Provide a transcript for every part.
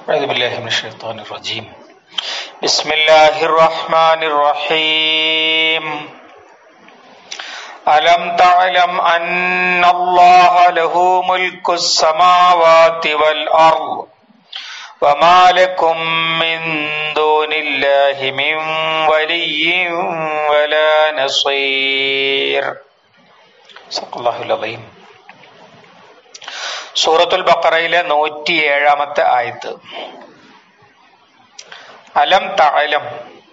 أعوذ بالله من الشيطان الرجيم بسم الله الرحمن الرحيم ألم تعلم أن الله له ملك السماوات والأرض وما لكم من دون الله من ولي ولا نصير صدق الله العظيم സൂറത്തുൽ ബക്കറയിലെ നൂറ്റി ഏഴാമത്തെ ആയത്ത് അലം തഅലം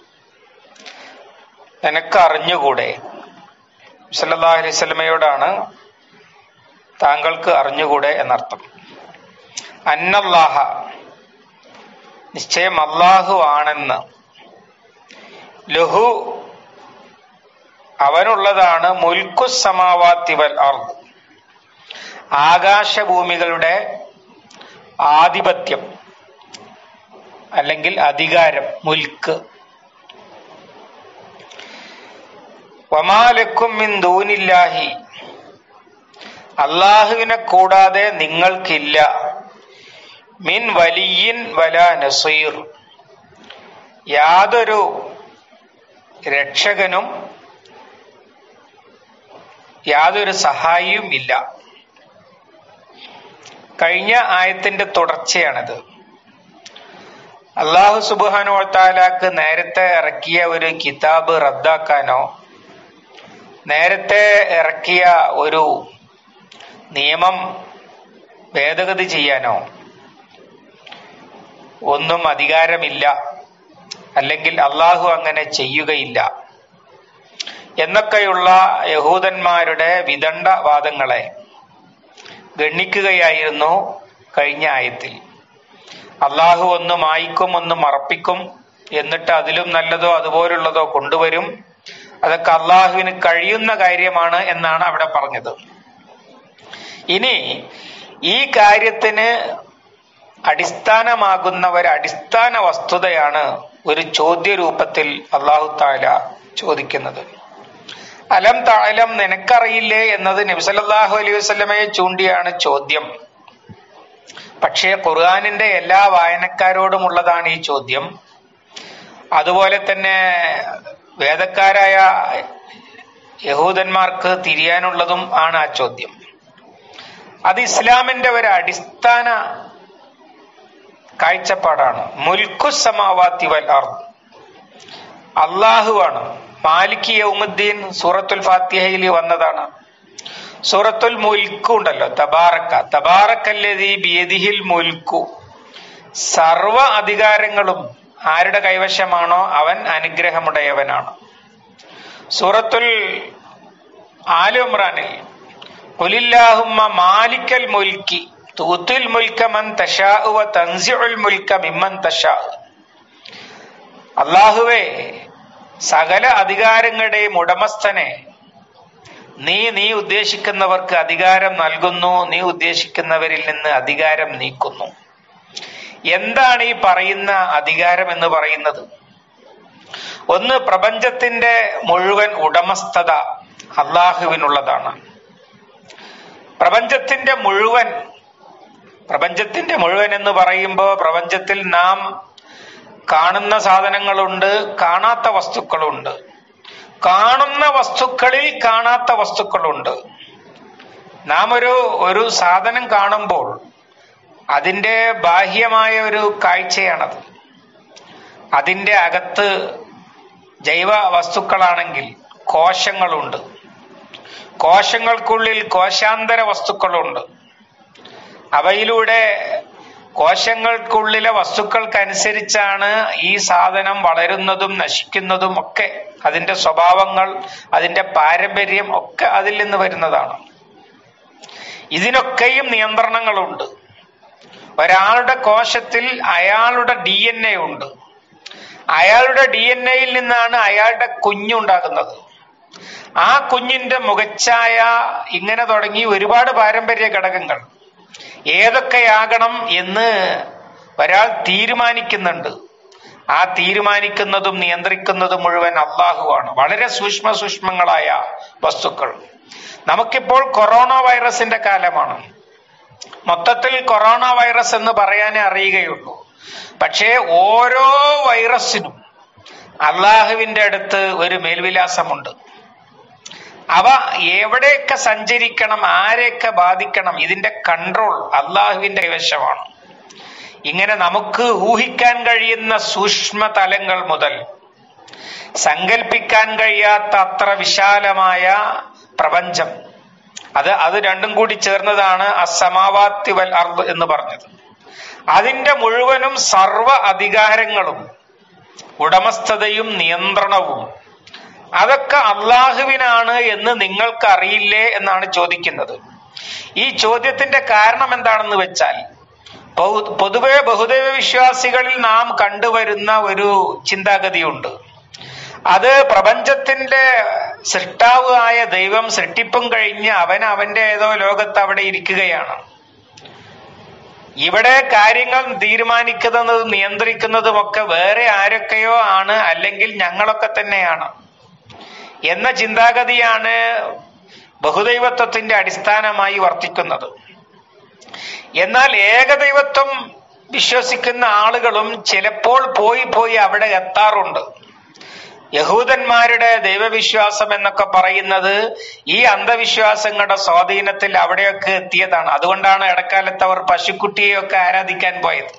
നിനക്ക് അറിഞ്ഞുകൂടെ സല്ലല്ലാഹു അലൈഹി വസല്ലമയോടാണ് താങ്കൾക്ക് അറിഞ്ഞുകൂടെ എന്നർത്ഥം അന്നല്ലാഹ നിശ്ചയം അള്ളാഹു ആണെന്ന് ലഹു അവനുള്ളതാണ് മുൽക്കു സമാവാത്തി വൽ അർദ് ആകാശഭൂമികളുടെ ആധിപത്യം അല്ലെങ്കിൽ അധികാരം മുൽക്ക് വമാലക്കും മിൻ ദൂനില്ലാഹി അള്ളാഹുവിനെ കൂടാതെ നിങ്ങൾക്കില്ല മിൻ വലിയിൻ വല നസീർ യാതൊരു രക്ഷകനും യാതൊരു സഹായിയും ഇല്ല കഴിഞ്ഞ ആയത്തിന്റെ തുടർച്ചയാണിത് അള്ളാഹു സുബാനു താലാക്ക് നേരത്തെ ഇറക്കിയ ഒരു കിതാബ് റദ്ദാക്കാനോ നേരത്തെ ഇറക്കിയ ഒരു നിയമം ഭേദഗതി ചെയ്യാനോ ഒന്നും അധികാരമില്ല അല്ലെങ്കിൽ അള്ളാഹു അങ്ങനെ ചെയ്യുകയില്ല എന്നൊക്കെയുള്ള യഹൂദന്മാരുടെ വിദണ്ഡവാദങ്ങളെ ഗണ്ണിക്കുകയായിരുന്നു കഴിഞ്ഞ ആയത്തിൽ അള്ളാഹു ഒന്ന് മായ്ക്കും ഒന്ന് മറപ്പിക്കും എന്നിട്ട് അതിലും നല്ലതോ അതുപോലുള്ളതോ കൊണ്ടുവരും അതൊക്കെ അള്ളാഹുവിന് കഴിയുന്ന കാര്യമാണ് എന്നാണ് അവിടെ പറഞ്ഞത് ഇനി ഈ കാര്യത്തിന് അടിസ്ഥാനമാകുന്ന ഒരു അടിസ്ഥാന വസ്തുതയാണ് ഒരു ചോദ്യ രൂപത്തിൽ അള്ളാഹു താല ചോദിക്കുന്നത് അലം താലം നിനക്കറിയില്ലേ എന്നത് നബിസല്ലാഹു അലൈഹി വസ്ലമയെ ചൂണ്ടിയാണ് ചോദ്യം പക്ഷേ ഖുർആാനിന്റെ എല്ലാ വായനക്കാരോടുമുള്ളതാണ് ഈ ചോദ്യം അതുപോലെ തന്നെ വേദക്കാരായ യഹൂദന്മാർക്ക് തിരിയാനുള്ളതും ആണ് ആ ചോദ്യം അത് ഇസ്ലാമിന്റെ ഒരു അടിസ്ഥാന കാഴ്ചപ്പാടാണ് മുൽക്കു സമാവാത്തി വൽ അർദ് അള്ളാഹുവാണ് മാലിക് യൗമുദ്ദീൻ സൂറത്തുൽ ഫാത്തിഹയിൽ വന്നതാണ് സൂറത്തുൽ മുൽക്കു ഉണ്ടല്ലോ തബാറക്ക തബാറക്കല്ലതി ബിയദിഹിൽ മുൽക്കു സർവ അധികാരങ്ങളും ആരുടെ കൈവശമാണോ അവൻ അനുഗ്രഹമുടയവനാണ് സൂറത്തുൽ ആലുമ്രാനിൽ കുലില്ലാഹുമ്മ മാലിക്കൽ മുൽക്കി തൂത്തുൽ മുൽക്ക മൻ തഷാ വ തൻസിഉൽ മുൽക്ക മിമ്മൻ തഷാ അള്ളാഹുവേ സകല അധികാരങ്ങളുടെയും ഉടമസ്ഥനെ നീ നീ ഉദ്ദേശിക്കുന്നവർക്ക് അധികാരം നൽകുന്നു നീ ഉദ്ദേശിക്കുന്നവരിൽ നിന്ന് അധികാരം നീക്കുന്നു എന്താണ് ഈ പറയുന്ന അധികാരം എന്ന് പറയുന്നത് ഒന്ന് പ്രപഞ്ചത്തിന്റെ മുഴുവൻ ഉടമസ്ഥത അള്ളാഹുവിനുള്ളതാണ് പ്രപഞ്ചത്തിന്റെ മുഴുവൻ പ്രപഞ്ചത്തിന്റെ മുഴുവൻ എന്ന് പറയുമ്പോൾ പ്രപഞ്ചത്തിൽ നാം കാണുന്ന സാധനങ്ങളുണ്ട് കാണാത്ത വസ്തുക്കളുണ്ട് കാണുന്ന വസ്തുക്കളിൽ കാണാത്ത വസ്തുക്കളുണ്ട് നാം ഒരു ഒരു സാധനം കാണുമ്പോൾ അതിന്റെ ബാഹ്യമായ ഒരു കാഴ്ചയാണത് അതിന്റെ അകത്ത് ജൈവ വസ്തുക്കളാണെങ്കിൽ കോശങ്ങളുണ്ട് കോശങ്ങൾക്കുള്ളിൽ കോശാന്തര വസ്തുക്കളുണ്ട് അവയിലൂടെ കോശങ്ങൾക്കുള്ളിലെ വസ്തുക്കൾക്കനുസരിച്ചാണ് ഈ സാധനം വളരുന്നതും നശിക്കുന്നതും ഒക്കെ അതിന്റെ സ്വഭാവങ്ങൾ അതിന്റെ പാരമ്പര്യം ഒക്കെ അതിൽ നിന്ന് വരുന്നതാണ് ഇതിനൊക്കെയും നിയന്ത്രണങ്ങളുണ്ട് ഒരാളുടെ കോശത്തിൽ അയാളുടെ ഡി എൻ എ ഉണ്ട് അയാളുടെ ഡി എൻ എയിൽ നിന്നാണ് അയാളുടെ കുഞ്ഞുണ്ടാകുന്നത് ആ കുഞ്ഞിന്റെ മുഖച്ഛായ ഇങ്ങനെ തുടങ്ങി ഒരുപാട് പാരമ്പര്യ ഘടകങ്ങൾ ഏതൊക്കെയാകണം എന്ന് ഒരാൾ തീരുമാനിക്കുന്നുണ്ട് ആ തീരുമാനിക്കുന്നതും നിയന്ത്രിക്കുന്നതും മുഴുവൻ അള്ളാഹുവാണ് വളരെ സൂക്ഷ്മ സൂക്ഷ്മങ്ങളായ വസ്തുക്കൾ നമുക്കിപ്പോൾ കൊറോണ വൈറസിന്റെ കാലമാണ് മൊത്തത്തിൽ കൊറോണ വൈറസ് എന്ന് പറയാനേ അറിയുകയുള്ളൂ പക്ഷേ ഓരോ വൈറസിനും അള്ളാഹുവിന്റെ അടുത്ത് ഒരു മേൽവിലാസമുണ്ട് അവ എവിടെയൊക്കെ സഞ്ചരിക്കണം ആരെയൊക്കെ ബാധിക്കണം ഇതിന്റെ കൺട്രോൾ അള്ളാഹുവിന്റെ കൈവശമാണ് ഇങ്ങനെ നമുക്ക് ഊഹിക്കാൻ കഴിയുന്ന സൂക്ഷ്മ തലങ്ങൾ മുതൽ സങ്കല്പിക്കാൻ കഴിയാത്ത അത്ര വിശാലമായ പ്രപഞ്ചം അത് അത് രണ്ടും കൂടി ചേർന്നതാണ് അസമാവാത്തി വൽ അർദ് എന്ന് പറഞ്ഞത് അതിന്റെ മുഴുവനും സർവ അധികാരങ്ങളും ഉടമസ്ഥതയും നിയന്ത്രണവും അതൊക്കെ അള്ളാഹുവിനാണ് എന്ന് നിങ്ങൾക്ക് അറിയില്ലേ എന്നാണ് ചോദിക്കുന്നത് ഈ ചോദ്യത്തിന്റെ കാരണം എന്താണെന്ന് വെച്ചാൽ ബഹു- പൊതുവെ ബഹുദൈവ വിശ്വാസികളിൽ നാം കണ്ടുവരുന്ന ഒരു ചിന്താഗതിയുണ്ട് അത് പ്രപഞ്ചത്തിന്റെ സൃഷ്ടാവ് ആയ ദൈവം സൃഷ്ടിപ്പും കഴിഞ്ഞ് അവൻ അവന്റെ ഏതോ ലോകത്ത് അവിടെ ഇരിക്കുകയാണ് ഇവിടെ കാര്യങ്ങൾ തീരുമാനിക്കുന്നതും നിയന്ത്രിക്കുന്നതുമൊക്കെ വേറെ ആരൊക്കെയോ ആണ് അല്ലെങ്കിൽ ഞങ്ങളൊക്കെ തന്നെയാണ് എന്ന ചിന്താഗതിയാണ് ബഹുദൈവത്വത്തിന്റെ അടിസ്ഥാനമായി വർത്തിക്കുന്നത് എന്നാൽ ഏകദൈവത്വം വിശ്വസിക്കുന്ന ആളുകളും ചിലപ്പോൾ പോയി പോയി അവിടെ എത്താറുണ്ട് യഹൂദന്മാരുടെ ദൈവവിശ്വാസം എന്നൊക്കെ പറയുന്നത് ഈ അന്ധവിശ്വാസങ്ങളുടെ സ്വാധീനത്തിൽ അവിടെയൊക്കെ എത്തിയതാണ് അതുകൊണ്ടാണ് ഇടക്കാലത്ത് അവർ പശുക്കുട്ടിയെയൊക്കെ ആരാധിക്കാൻ പോയത്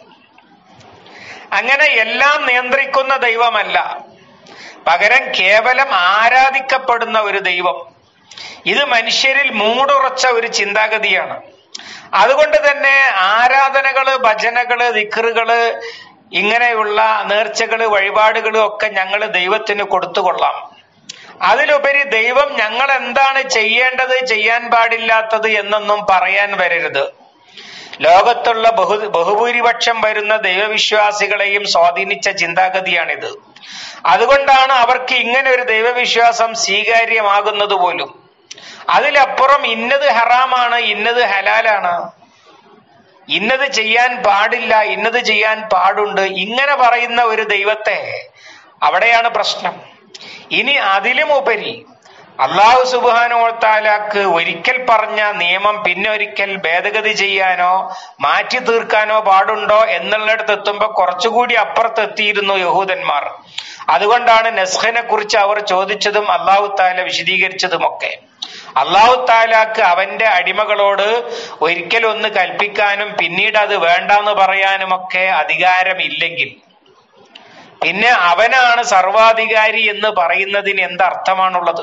അങ്ങനെ എല്ലാം നിയന്ത്രിക്കുന്ന ദൈവമല്ല പകരം കേവലം ആരാധിക്കപ്പെടുന്ന ഒരു ദൈവം ഇത് മനുഷ്യരിൽ മൂടുറച്ച ഒരു ചിന്താഗതിയാണ് അതുകൊണ്ട് തന്നെ ആരാധനകള് ഭജനകള് ദിക്കറുകള് ഇങ്ങനെയുള്ള നേർച്ചകള് വഴിപാടുകളും ഒക്കെ ഞങ്ങൾ ദൈവത്തിന് കൊടുത്തുകൊള്ളാം അതിലുപരി ദൈവം ഞങ്ങൾ എന്താണ് ചെയ്യേണ്ടത് ചെയ്യാൻ പാടില്ലാത്തത് എന്നൊന്നും പറയാൻ വരരുത് ലോകത്തുള്ള ബഹു ബഹുഭൂരിപക്ഷം വരുന്ന ദൈവവിശ്വാസികളെയും സ്വാധീനിച്ച ചിന്താഗതിയാണിത് അതുകൊണ്ടാണ് അവർക്ക് ഇങ്ങനെ ഒരു ദൈവവിശ്വാസം സ്വീകാര്യമാകുന്നത് പോലും അതിലപ്പുറം ഇന്നത് ഹറാമാണ് ഇന്നത് ഹലാലാണ് ഇന്നത് ചെയ്യാൻ പാടില്ല ഇന്നത് ചെയ്യാൻ പാടുണ്ട് ഇങ്ങനെ പറയുന്ന ഒരു ദൈവത്തെ അവിടെയാണ് പ്രശ്നം ഇനി അതിലും ഉപരി അള്ളാഹു സുബാനോത്താലാക്ക് ഒരിക്കൽ പറഞ്ഞ നിയമം പിന്നെ ഒരിക്കൽ ഭേദഗതി ചെയ്യാനോ മാറ്റി തീർക്കാനോ പാടുണ്ടോ എന്നുള്ളിടത്ത് എത്തുമ്പോ കുറച്ചുകൂടി അപ്പുറത്തെത്തിയിരുന്നു യഹൂദന്മാർ അതുകൊണ്ടാണ് നസ്ഖനെ കുറിച്ച് അവർ ചോദിച്ചതും അള്ളാഹു താല വിശദീകരിച്ചതുമൊക്കെ അള്ളാഹു താലാക്ക് അവന്റെ അടിമകളോട് ഒരിക്കൽ ഒന്ന് കൽപ്പിക്കാനും പിന്നീട് അത് വേണ്ടെന്ന് പറയാനുമൊക്കെ അധികാരമില്ലെങ്കിൽ പിന്നെ അവനാണ് സർവാധികാരി എന്ന് പറയുന്നതിന് എന്തർത്ഥമാണുള്ളത്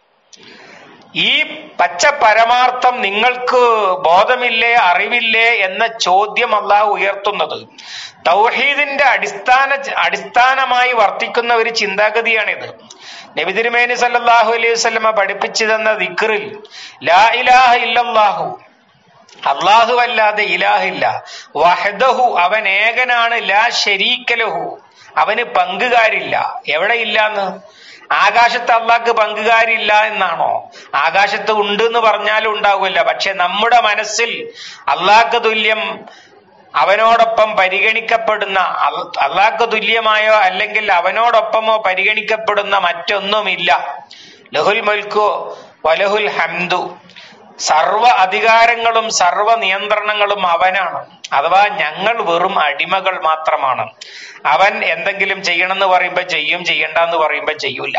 ഈ പച്ച പരമാർത്ഥം നിങ്ങൾക്ക് ബോധമില്ലേ അറിവില്ലേ എന്ന ചോദ്യം അള്ളാഹു ഉയർത്തുന്നത് തൗഹീദിന്റെ അടിസ്ഥാന അടിസ്ഥാനമായി വർത്തിക്കുന്ന ഒരു ചിന്താഗതിയാണിത് നബി തിരുമേനി സല്ലല്ലാഹു അലൈഹി വസല്ലമ പഠിപ്പിച്ചു തന്ന ദിക്റിൽ ലാ ഇലാഹ ഇല്ലല്ലാഹു അള്ളാഹു അല്ലാതെ ഇലാഹില്ല വഹദഹു അവൻ ഏകനാണ് ലാ ശരീക്കലഹു അവന് പങ്കുകാരില്ല എവിടെ ഇല്ലാന്ന് ആകാശത്ത് അള്ളാഹ്ക്ക് പങ്കുകാരില്ല എന്നാണോ ആകാശത്ത് ഉണ്ട് എന്ന് പറഞ്ഞാലും ഉണ്ടാകില്ല പക്ഷെ നമ്മുടെ മനസ്സിൽ അള്ളാഹ്ക്ക് തുല്യം അവനോടൊപ്പം പരിഗണിക്കപ്പെടുന്ന അള്ളാഹ്ക്ക് തുല്യമായോ അല്ലെങ്കിൽ അവനോടൊപ്പമോ പരിഗണിക്കപ്പെടുന്ന മറ്റൊന്നുമില്ല ലഹുൽ മുൽക്കു വലഹുൽ ഹംദു സർവ അധികാരങ്ങളും സർവ നിയന്ത്രണങ്ങളും അവനാണ് അഥവാ ഞങ്ങൾ വെറും അടിമകൾ മാത്രമാണ് അവൻ എന്തെങ്കിലും ചെയ്യണമെന്ന് പറയുമ്പോ ചെയ്യും ചെയ്യണ്ടെന്ന് പറയുമ്പോ ചെയ്യൂല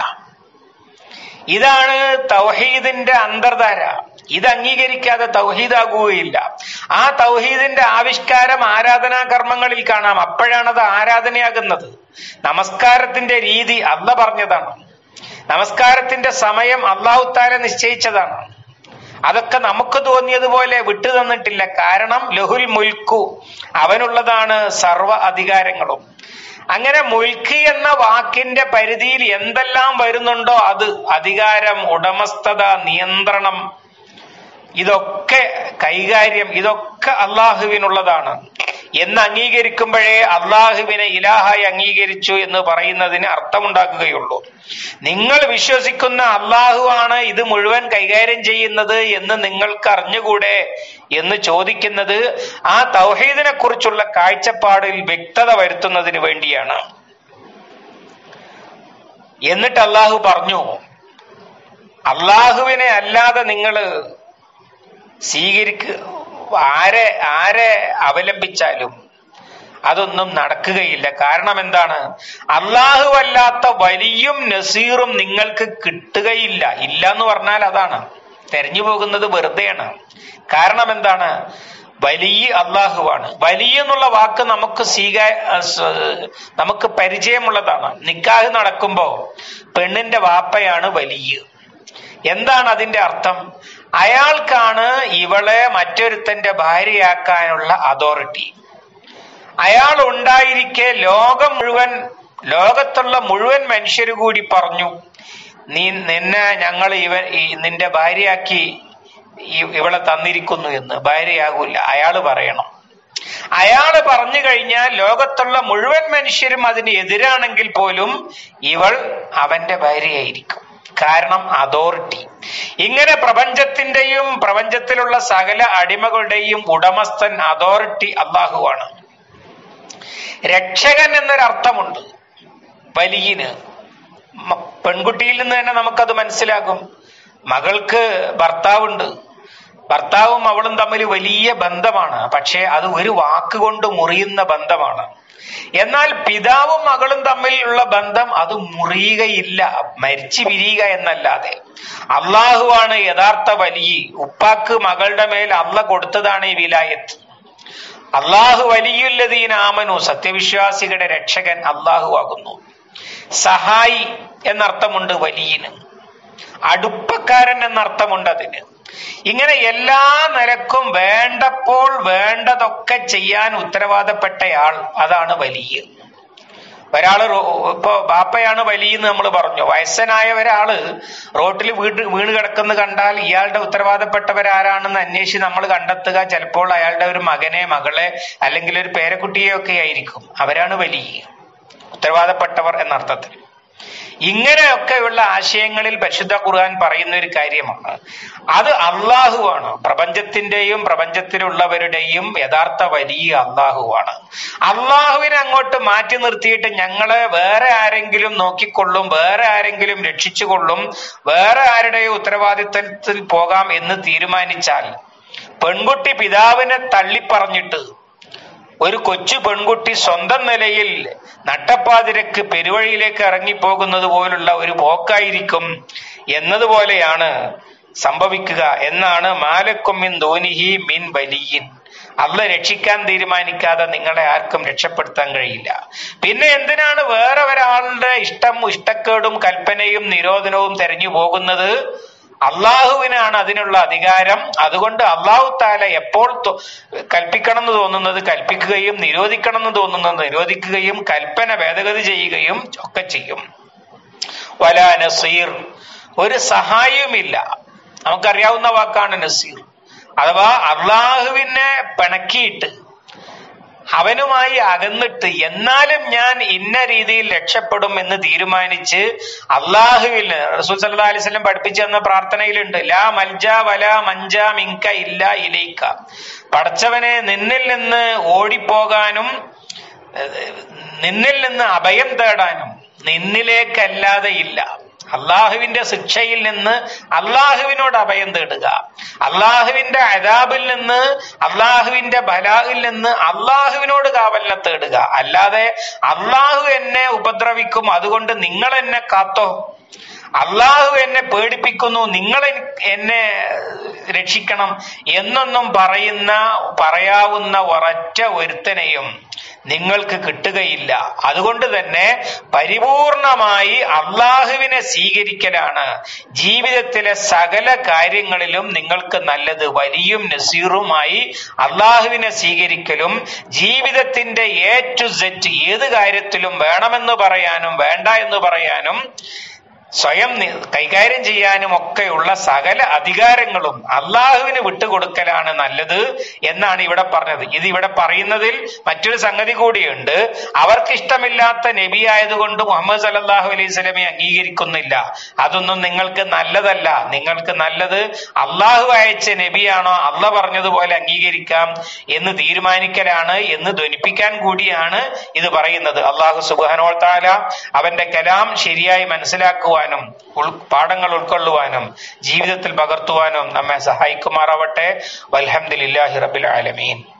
ഇതാണ് തൗഹീദിന്റെ അന്തർധാര ഇത് അംഗീകരിക്കാതെ തൗഹീദാകുകയില്ല ആ തൗഹീദിന്റെ ആവിഷ്കാരം ആരാധനാ കർമ്മങ്ങളിൽ കാണാം അപ്പോഴാണ് അത് ആരാധനയാകുന്നത് നമസ്കാരത്തിന്റെ രീതി അല്ല പറഞ്ഞതാണ് നമസ്കാരത്തിന്റെ സമയം അള്ളാഹുത്താല നിശ്ചയിച്ചതാണ് അതൊക്കെ നമുക്ക് തോന്നിയതുപോലെ വിട്ടു തന്നിട്ടില്ല കാരണം ലഹുൽ മുൽക്കു അവനുള്ളതാണ് സർവ അധികാരങ്ങളും അങ്ങനെ മുൽക്ക് എന്ന വാക്കിന്റെ പരിധിയിൽ എന്തെല്ലാം വരുന്നുണ്ടോ അത് അധികാരം ഉടമസ്ഥത നിയന്ത്രണം ഇതൊക്കെ കൈകാര്യം ഇതൊക്കെ അള്ളാഹുവിനുള്ളതാണ് എന്ന് അംഗീകരിക്കുമ്പോഴേ അള്ളാഹുവിനെ ഇലാഹായി അംഗീകരിച്ചു എന്ന് പറയുന്നതിന് അർത്ഥമുണ്ടാക്കുകയുള്ളൂ നിങ്ങൾ വിശ്വസിക്കുന്ന അള്ളാഹു ആണ് ഇത് മുഴുവൻ കൈകാര്യം ചെയ്യുന്നത് എന്ന് നിങ്ങൾക്ക് അറിഞ്ഞുകൂടെ എന്ന് ചോദിക്കുന്നത് ആ തൗഹീദിനെ കുറിച്ചുള്ള കാഴ്ചപ്പാടിൽ വ്യക്തത വരുത്തുന്നതിന് വേണ്ടിയാണ് എന്നിട്ട് അള്ളാഹു പറഞ്ഞു അള്ളാഹുവിനെ അല്ലാതെ നിങ്ങൾ സ്വീകരിക്കുക ആരെ ആരെ അവലംബിച്ചാലും അതൊന്നും നടക്കുകയില്ല കാരണം എന്താണ് അല്ലാഹുവല്ലാത്ത വലിയും നസീറും നിങ്ങൾക്ക് കിട്ടുകയില്ല ഇല്ല എന്ന് പറഞ്ഞാൽ അതാണ് തെരഞ്ഞു പോകുന്നത് വെറുതെയാണ് കാരണം എന്താണ് വലിയ അള്ളാഹുവാണ് വലിയ എന്നുള്ള വാക്ക് നമുക്ക് സ്വീകാ സ- നമുക്ക് പരിചയമുള്ളതാണ് നിക്കാഹ് നടക്കുമ്പോ പെണ്ണിന്റെ വാപ്പയാണ് വലിയ എന്താണ് അതിന്റെ അർത്ഥം അയാൾക്കാണ് ഇവളെ മറ്റൊരുത്തന്റെ ഭാര്യയാക്കാനുള്ള അതോറിറ്റി അയാൾ ഉണ്ടായിരിക്കെ ലോകം മുഴുവൻ ലോകത്തുള്ള മുഴുവൻ മനുഷ്യർ കൂടി പറഞ്ഞു നീ നിന്നെ ഞങ്ങൾ ഇവ ഈ- നിന്റെ ഭാര്യയാക്കി ഈ- ഇവളെ തന്നിരിക്കുന്നു എന്ന് ഭാര്യയാകൂല അയാള് പറയണം അയാള് പറഞ്ഞു കഴിഞ്ഞാൽ ലോകത്തുള്ള മുഴുവൻ മനുഷ്യരും അതിന് എതിരാണെങ്കിൽ പോലും ഇവൾ അവന്റെ ഭാര്യയായിരിക്കും കാരണം അതോറിറ്റി ഇങ്ങനെ പ്രപഞ്ചത്തിന്റെയും പ്രപഞ്ചത്തിലുള്ള സകല അടിമകളുടെയും ഉടമസ്ഥൻ അതോറിറ്റി അള്ളാഹുവാണ് രക്ഷകൻ എന്നൊരർത്ഥമുണ്ട് വലിയന് മ- പെൺകുട്ടിയിൽ നിന്ന് തന്നെ നമുക്കത് മനസ്സിലാകും മകൾക്ക് ഭർത്താവുണ്ട് ഭർത്താവും അവളും തമ്മിൽ വലിയ ബന്ധമാണ് പക്ഷേ അത് ഒരു വാക്കുകൊണ്ട് മുറിയുന്ന ബന്ധമാണ് എന്നാൽ പിതാവും മകളും തമ്മിലുള്ള ബന്ധം അത് മുറിയുകയില്ല മരിച്ചു പിരിയുക എന്നല്ലാതെ അള്ളാഹുവാണ് യഥാർത്ഥ വലിയ ഉപ്പാക്ക് മകളുടെ മേൽ അള്ള കൊടുത്തതാണ് ഈ വിലായത്ത് അള്ളാഹു വലിയുല്ലതീന ആമനു സത്യവിശ്വാസികളുടെ രക്ഷകൻ അള്ളാഹു ആകുന്നു സഹായി എന്നർത്ഥമുണ്ട് വലിയന് അടുപ്പക്കാരൻ എന്നർത്ഥമുണ്ട് അതിന് ഇങ്ങനെ എല്ലാ നിലക്കും വേണ്ടപ്പോൾ വേണ്ടതൊക്കെ ചെയ്യാൻ ഉത്തരവാദപ്പെട്ടയാൾ അതാണ് വലിയ ഒരാള് റോ- ഇപ്പൊ ബാപ്പയാണ് വലിയെന്ന് നമ്മൾ പറഞ്ഞു വയസ്സനായ ഒരാള് റോട്ടിൽ വീട് വീണ് കിടക്കുന്ന കണ്ടാൽ ഇയാളുടെ ഉത്തരവാദപ്പെട്ടവരാരാണെന്ന് അന്വേഷിച്ച് നമ്മൾ കണ്ടെത്തുക ചിലപ്പോൾ അയാളുടെ ഒരു മകനെ മകളെ അല്ലെങ്കിൽ ഒരു പേരക്കുട്ടിയെ ഒക്കെ ആയിരിക്കും അവരാണ് വലിയ ഉത്തരവാദപ്പെട്ടവർ എന്നർത്ഥത്തിൽ ഇങ്ങനെയൊക്കെയുള്ള ആശയങ്ങളിൽ പരിശുദ്ധ ഖുർആൻ പറയുന്ന ഒരു കാര്യമാണ് അത് അള്ളാഹുവാണ് പ്രപഞ്ചത്തിന്റെയും പ്രപഞ്ചത്തിലുള്ളവരുടെയും യഥാർത്ഥ വലിയ അള്ളാഹുവാണ് അള്ളാഹുവിനെ അങ്ങോട്ട് മാറ്റി നിർത്തിയിട്ട് ഞങ്ങളെ വേറെ ആരെങ്കിലും നോക്കിക്കൊള്ളും വേറെ ആരെങ്കിലും രക്ഷിച്ചുകൊള്ളും വേറെ ആരുടെയോ ഉത്തരവാദിത്തത്തിൽ പോകാം എന്ന് തീരുമാനിച്ചാൽ പെൺകുട്ടി പിതാവിനെ തള്ളിപ്പറഞ്ഞിട്ട് ഒരു കൊച്ചു പെൺകുട്ടി സ്വന്തം നിലയിൽ നട്ടപ്പാതിരക്ക് പെരുവഴിയിലേക്ക് ഇറങ്ങിപ്പോകുന്നത് പോലുള്ള ഒരു പോക്കായിരിക്കും എന്നതുപോലെയാണ് സംഭവിക്കുക എന്നാണ് മാലക്കും മിൻ ധോനിഹി മിൻ വലിയിൻ അല്ല രക്ഷിക്കാൻ തീരുമാനിക്കാതെ നിങ്ങളെ ആർക്കും രക്ഷപ്പെടുത്താൻ കഴിയില്ല പിന്നെ എന്തിനാണ് വേറെ ഒരാളുടെ ഇഷ്ടം ഇഷ്ടക്കേടും കൽപ്പനയും നിരോധനവും തെരഞ്ഞു പോകുന്നത് അള്ളാഹുവിനാണ് അതിനുള്ള അധികാരം അതുകൊണ്ട് അള്ളാഹു താല എപ്പോൾ തോ- കൽപ്പിക്കണം എന്ന് തോന്നുന്നത് കൽപ്പിക്കുകയും നിരോധിക്കണം എന്ന് തോന്നുന്നത് നിരോധിക്കുകയും കൽപ്പന ഭേദഗതി ചെയ്യുകയും ഒക്കെ ചെയ്യും വല നസീർ ഒരു സഹായവുമില്ല നമുക്കറിയാവുന്ന വാക്കാണ് നസീർ അഥവാ അള്ളാഹുവിനെ പിണക്കിയിട്ട് അവനുമായി അകന്നിട്ട് എന്നാലും ഞാൻ ഇന്ന രീതിയിൽ രക്ഷപ്പെടും എന്ന് തീരുമാനിച്ച് അള്ളാഹുവിൽ റസൂൽ സല്ലല്ലാഹു അലൈഹി വസല്ലം പഠിപ്പിച്ചു തന്ന പ്രാർത്ഥനയിലുണ്ട് ലാ മൽജ വല മഞ്ച മിങ്ക ഇല്ല ഇലൈക്ക പടച്ചവനെ നിന്നിൽ നിന്ന് ഓടിപ്പോകാനും ഏഹ്, നിന്നിൽ നിന്ന് അഭയം തേടാനും നിന്നിലേക്കല്ലാതെ ഇല്ല അള്ളാഹുവിന്റെ ശിക്ഷയിൽ നിന്ന് അള്ളാഹുവിനോട് അഭയം തേടുക അള്ളാഹുവിന്റെ അതാബിൽ നിന്ന് അള്ളാഹുവിന്റെ ബലാഹിൽ നിന്ന് അള്ളാഹുവിനോട് കാവലിനെ തേടുക അല്ലാതെ അള്ളാഹു എന്നെ ഉപദ്രവിക്കും അതുകൊണ്ട് നിങ്ങൾ എന്നെ കാത്തോ അള്ളാഹു എന്നെ പേടിപ്പിക്കുന്നു നിങ്ങൾ എൻ- എന്നെ രക്ഷിക്കണം എന്നൊന്നും പറയുന്ന പറയാവുന്ന ഒരൊറ്റ ഒരുത്തനെയും നിങ്ങൾക്ക് കിട്ടുകയില്ല അതുകൊണ്ട് തന്നെ പരിപൂർണമായി അള്ളാഹുവിനെ സ്വീകരിക്കലാണ് ജീവിതത്തിലെ സകല കാര്യങ്ങളിലും നിങ്ങൾക്ക് നല്ലത് വലിയും നസീറുമായി അള്ളാഹുവിനെ സ്വീകരിക്കലും ജീവിതത്തിന്റെ എ ടു സെറ്റ് ഏത് കാര്യത്തിലും വേണമെന്ന് പറയാനും വേണ്ട എന്ന് പറയാനും സ്വയം നി- കൈകാര്യം ചെയ്യാനും ഒക്കെയുള്ള സകല അധികാരങ്ങളും അള്ളാഹുവിന് വിട്ടുകൊടുക്കലാണ് നല്ലത് എന്നാണ് ഇവിടെ പറഞ്ഞത് ഇത് ഇവിടെ പറയുന്നതിൽ മറ്റൊരു സംഗതി കൂടിയുണ്ട് അവർക്ക് ഇഷ്ടമില്ലാത്ത നബി ആയതുകൊണ്ട് മുഹമ്മദ് സല്ലല്ലാഹു അലൈഹി സ്വലമെ അംഗീകരിക്കുന്നില്ല അതൊന്നും നിങ്ങൾക്ക് നല്ലതല്ല നിങ്ങൾക്ക് നല്ലത് അള്ളാഹു അയച്ച നബിയാണോ അല്ല പറഞ്ഞതുപോലെ അംഗീകരിക്കാം എന്ന് തീരുമാനിക്കലാണ് എന്ന് ധ്വനിപ്പിക്കാൻ കൂടിയാണ് ഇത് പറയുന്നത് അള്ളാഹു സുബാനോൾ താല അവന്റെ കലാം ശരിയായി മനസ്സിലാക്കുവാനും ഉൾ പാഠങ്ങൾ ഉൾക്കൊള്ളുവാനും ജീവിതത്തിൽ പകർത്തുവാനും നമ്മെ സഹായിക്കുമാറാവട്ടെ വൽഹംദുലില്ലാഹി റബ്ബിൽ ആലമീൻ